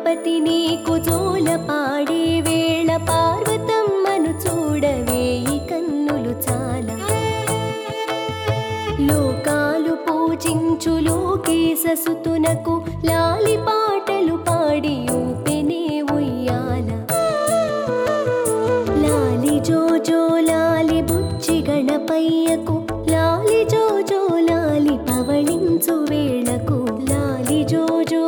గణపతి నీకు జోల పాడే వేళ పార్వతమ్మను చూడవేయి కన్నులు చాలా లోకాలు పూజించు లోకేశసుతునకు లాలి పాటలు పాడి ఊపెనే ఉయ్యాల లాలి జో జో లాలి బుచ్చి గణపయ్యకు లాలి జో జో లాలి పవళించు వేళకు లాలి జో జో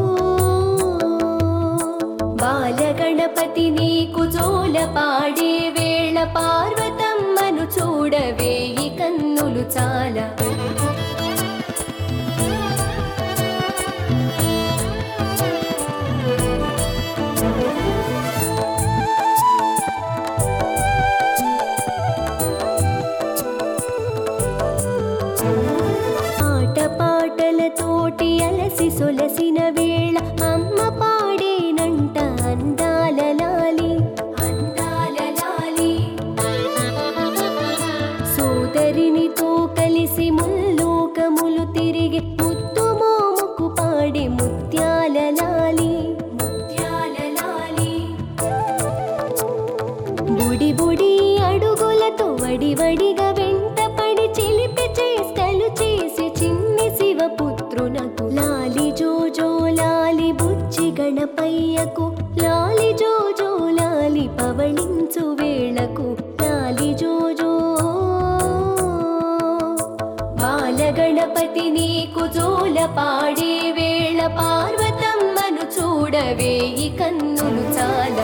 బాలగణపతి నీకు జోల పాడే వేళ పార్వతమ్మను చూడవేయి కన్నులు చాలా ఆట పాటలతోటి అలసి సొలసిన వేళ అమ్మ పాడేనంట అందాల లాలి అందాల లాలి సోదరినితో కలిసి ముల్లోకములు తిరిగి ముత్తు మోముకు పాడే ముత్యాల లాలి ముత్యాల లాలి బుడి బుడి అడుగులతో వడి వడిగా వెంట పడి చిలిపి చేష్టలు చేసి చిన్ని శివపుత్రునకు లాలి జో జో లాలి బుచ్చి గణపయ్యకు లాలి జో జో లాలి పవళించు వేళకు లాలి జో జో బాలగణపతి నీకు జోల పాడే వేళ పార్వతమ్మను చూడవేయి కన్నులు చాలా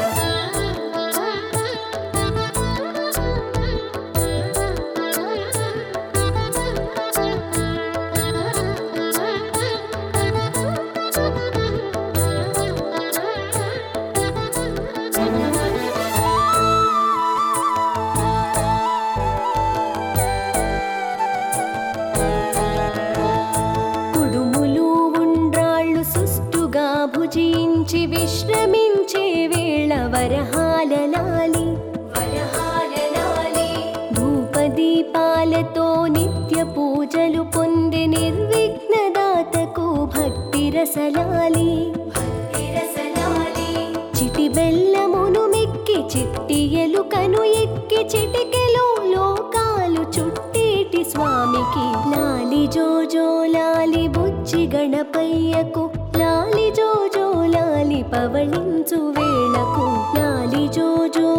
కుడుములు ఉండ్రాళ్ళు సుష్టుగా భుజించి విశ్రమించే వేళ వరహాల లాలి వరహాల లాలి ధూపదీపాలతో నిత్య పూజలు పొంది నిర్విఘ్నదాతకు భక్తి రసలాలి భక్తి రసలాలి చిటి బెల్లమును మెక్కి చిట్టి ఎలుకను ఎక్కి చిటికెలో లోకాలు చుట్టేటి స్వామికి లాలి జో జో లాలి బుచ్చి గణపయ్యకు లాలి జో జో లాలి పవళించు వేళకు లాలి జో జో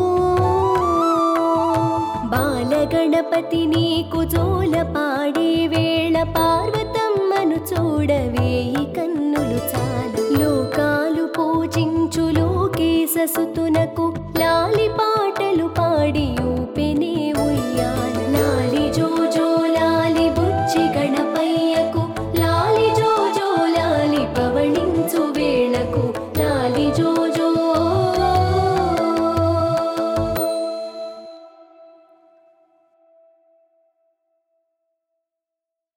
బాలగణపతి నీకు జోల పాడే వేళ పార్వతమ్మను చూడవేయి కన్నులు చాలా లోకాలు పూజించు లోకేశసుతునకు